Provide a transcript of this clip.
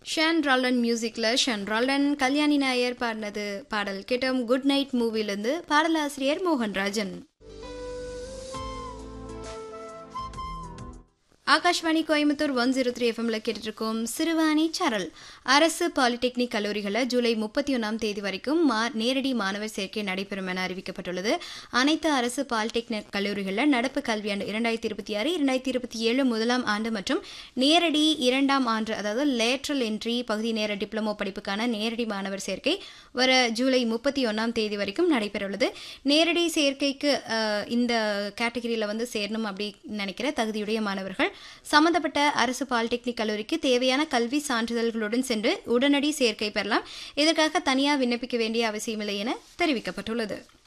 Shawn ரால்டன் மியூசிக்கில் Shawn ரால்டன் Kalyani Nair பாடினது பாடல் கேட்டோம் குட் நைட் மூவிலேருந்து பாடலாசிரியர் Mohanrajan Akashvani Coimbatore one zero three எஃப்எம்ல கேட்டுருக்கோம் சிறுவாணி சரல் அரசு பாலிடெக்னிக் கல்லூரிகளில் ஜூலை முப்பத்தி ஒன்றாம் தேதி வரைக்கும் மா நேரடி மாணவர் சேர்க்கை நடைபெறும் என அறிவிக்கப்பட்டுள்ளது அனைத்து அரசு பாலிடெக்னிக் கல்லூரிகளில் நடப்பு கல்வியாண்டு இரண்டாயிரத்தி இருபத்தி ஆறு இரண்டாயிரத்தி இருபத்தி ஏழு முதலாம் ஆண்டு மற்றும் நேரடி இரண்டாம் ஆண்டு அதாவது லேட்ரல் என்ட்ரி பகுதி நேர டிப்ளமோ படிப்புக்கான நேரடி மாணவர் சேர்க்கை வர ஜூலை முப்பத்தி ஒன்றாம் தேதி வரைக்கும் நடைபெறவுள்ளது நேரடி சேர்க்கைக்கு அஹ், இந்த கேட்டகரியில் வந்து சேரணும் அப்படி நினைக்கிற தகுதியுடைய மாணவர்கள் சம்பந்தப்பட்ட அரசு பாலிடெக்னிக் கல்லூரிக்கு தேவையான கல்வி சான்றிதழ்களுடன் சென்று உடனடி சேர்க்கை பெறலாம் இதற்காக தனியாக விண்ணப்பிக்க வேண்டிய அவசியமில்லை என தெரிவிக்கப்பட்டுள்ளது